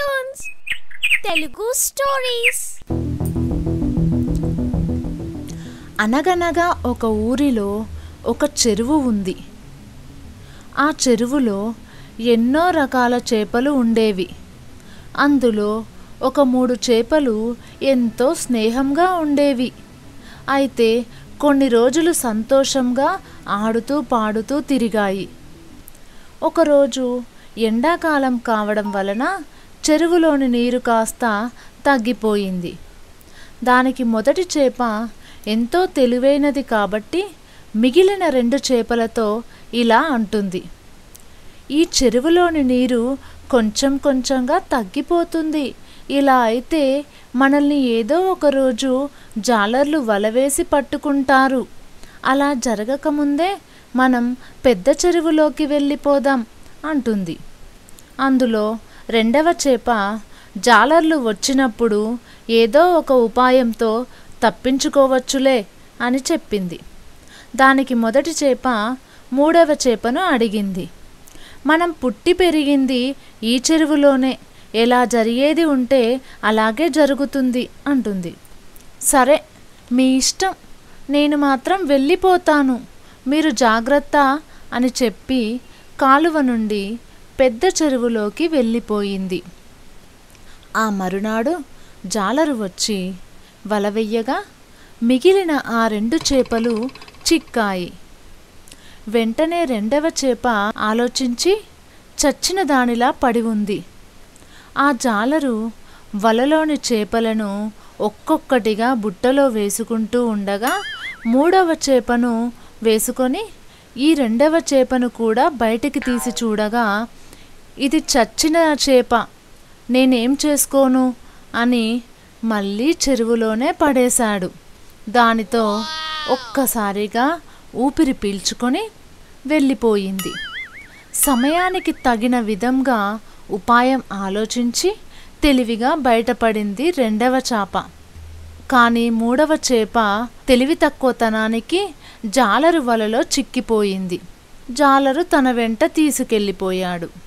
cartoons Telugu stories అనగనగా ఒక ఊరిలో ఒక చెరువు ఉంది ఆ చెరువులో ఎన్నో రకాల చేపలు ఉండేవి అందులో ఒక మూడు చేపలు ఎంతో స్నేహంగా ఉండేవి అయితే కొన్ని రోజులు సంతోషంగా ఆడుతూ పాడుతూ తిరిగాయి ఒకరోజు ఎండాకాలం కావడం వలన చెరువులోని నీరు కాస్త తగ్గిపోయింది దానికి మొదటి చేప ఎంతో తెలివైనది కాబట్టి మిగిలిన రెండు చేపలతో ఇలా అంటుంది ఈ చెరువులోని నీరు కొంచెం కొంచెంగా తగ్గిపోతుంది ఇలా అయితే మనల్ని ఏదో ఒక రోజు జాలర్లు వలవేసి పట్టుకుంటారు అలా జరగకముందే మనం పెద్ద చెరువులోకి వెళ్ళిపోదాం అంటుంది అందులో రెండవ చేప జాలర్లు వచ్చినప్పుడు ఏదో ఒక ఉపాయంతో తప్పించుకోవచ్చులే అని చెప్పింది దానికి మొదటి చేప మూడవ చేపను అడిగింది మనం పుట్టి పెరిగింది ఈ చెరువులోనే ఎలా జరిగేది ఉంటే అలాగే జరుగుతుంది అంటుంది సరే మీ ఇష్టం నేను మాత్రం వెళ్ళిపోతాను మీరు జాగ్రత్త అని చెప్పి కాలువ నుండి పెద్ద చెరువులోకి వెళ్ళిపోయింది ఆ మరునాడు జాలరు వచ్చి వల వెయ్యగా మిగిలిన ఆ రెండు చేపలు చిక్కాయి వెంటనే రెండవ చేప ఆలోచించి చచ్చిన దానిలా పడి ఉంది ఆ జాలరు వలలోని చేపలను ఒక్కొక్కటిగా బుట్టలో వేసుకుంటూ ఉండగా మూడవ చేపను వేసుకొని ఈ రెండవ చేపను కూడా బయటికి తీసి చూడగా ఇది చచ్చిన చేప నేనేం చేసుకోను అని మళ్ళీ చెరువులోనే పడేశాడు దానితో ఒక్కసారిగా ఊపిరి పీల్చుకొని వెళ్ళిపోయింది సమయానికి తగిన విధంగా ఉపాయం ఆలోచించి తెలివిగా బయటపడింది రెండవ చాప కానీ మూడవ చేప తెలివి తక్కువతనానికి జాలరు వలలో చిక్కిపోయింది జాలరు తన వెంట తీసుకెళ్ళిపోయాడు